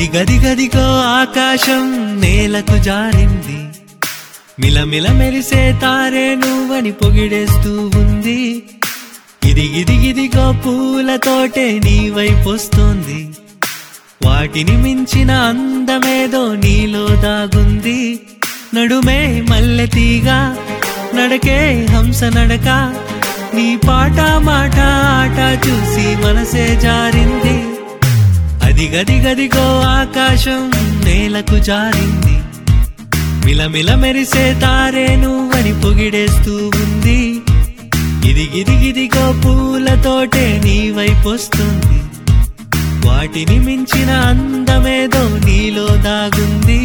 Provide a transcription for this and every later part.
అదిగదిగదిగో ఆకాశం నేలకు జారింది మిలమిల మెరిసే తారే నువ్వని పొగిడేస్తూ ఉంది ఇది ఇది ఇదిగో పూలతోటే నీ వైపొస్తోంది వాటిని మించిన అందమేదో నీలో దాగుంది నడుమే మల్లెతీగ నడకే హంస నడక నీ పాట మాట ఆట చూసి మనసే జారింది అదిగదిగదిగో ఆకాశం నేలకు జారింది మిలమిల మెరిసే తారే నువ్వని పొగిడేస్తూ ఉంది ఇది గిదిగిదిగో పూలతోటే నీ వైపొస్తుంది వాటిని మించిన అందమేదో నీలో దాగుంది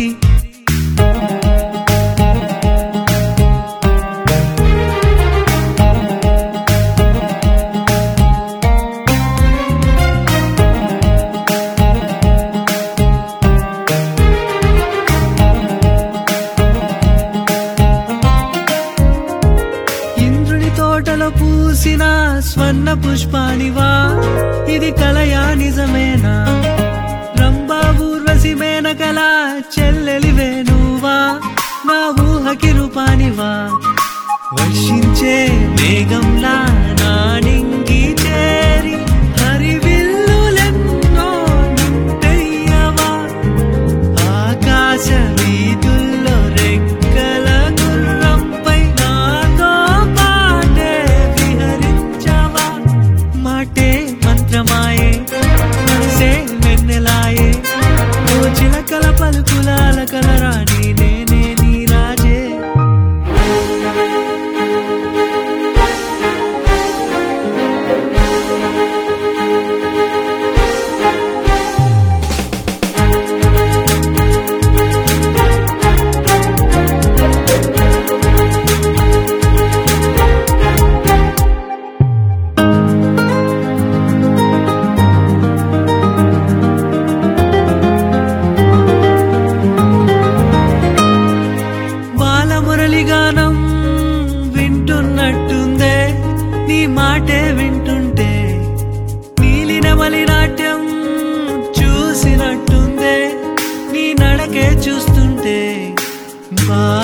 ఇంద్రుని తోటలో పూసిన స్వర్ణ పుష్పానివా ఇది కలయా నిజమేనా రంభా ఊర్వశి మేనకల చెల్లెలివే నువ్వా నా ఊహకి రూపానివా వర్షించే మేఘంలా నా నింగి చేరి హరివిల్లులెన్నో నింపెయ్యవా ఆకాశ వీధుల్లో రెక్కల గుర్రంపై నాతో పాటే విహరించవా మాటే మంత్రమాయే మనసే వెన్నెలాయే ఓ చిలకల పలుకులాల కలరాని నేనే నీ రాజే బాలమురళిగానం వింటున్నట్టుందే నీ మాటే వింటుంటే నీలినమలి నాట్యం చూసినట్టుందే నీ నడకే చూస్తుంటే బా